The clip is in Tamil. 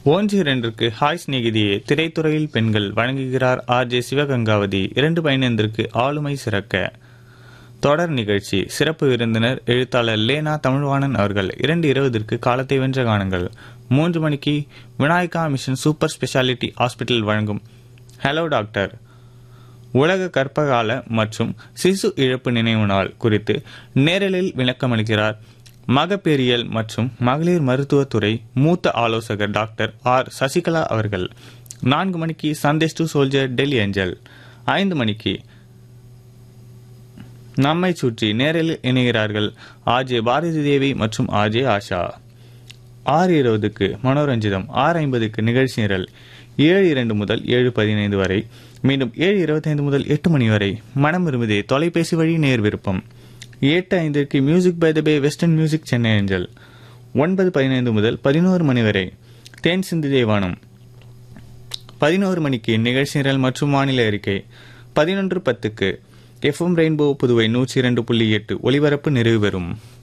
ஒன்று இரண்டிற்கு ஹாய் சிநேகிதியே திரைத்துறையில் பெண்கள் வழங்குகிறார் ஆர் ஜே சிவகங்காவதி இரண்டு பதினைந்திற்கு ஆளுமை சிறக்க தொடர் நிகழ்ச்சி சிறப்பு விருந்தினர் எழுத்தாளர் லேனா தமிழ்வாணன் அவர்கள் இரண்டு இருபதற்கு காலத்தை வென்ற காணுங்கள் மூன்று மணிக்கு Vinayaka mission super speciality hospital வழங்கும் ஹலோ டாக்டர் உலக கர்ப்பகால மற்றும் சிசு இழப்பு நினைவு நாள் குறித்து நேரலில் விளக்கமளிக்கிறார் மகப்பேறியல் மற்றும் மகளிர் மருத்துவத்துறை மூத்த ஆலோசகர் டாக்டர் ஆர் சசிகலா அவர்கள் நான்கு மணிக்கு Sandesh to soldier Delhi angel ஐந்து மணிக்கு நம்மை சுற்றி நேரில் இணைகிறார்கள் ஆர்ஜே பாரதி தேவி மற்றும் ஆர்ஜே ஆஷா ஆறு இருபதுக்கு மனோரஞ்சிதம் ஆறு ஐம்பதுக்கு நிகழ்ச்சி நிரல் ஏழு இரண்டு முதல் ஏழு பதினைந்து வரை மீண்டும் ஏழு இருபத்தைந்து முதல் எட்டு மணி வரை மனம் விரும்புதே தொலைபேசி வழி நேர் விருப்பம் எட்டு ஐந்திற்கு music by the bay western music Chennai angel ஒன்பது பதினைந்து முதல் பதினோரு மணி வரை தேன் சிந்து தேவானம் பதினோரு மணிக்கு நிகழ்ச்சி நிரல் மற்றும் வானிலை அறிக்கை பதினொன்று பத்துக்கு எஃப்எம் ரெயின்போ புதுவை நூற்றி இரண்டு புள்ளி எட்டு ஒலிபரப்பு நிறைவு பெறும்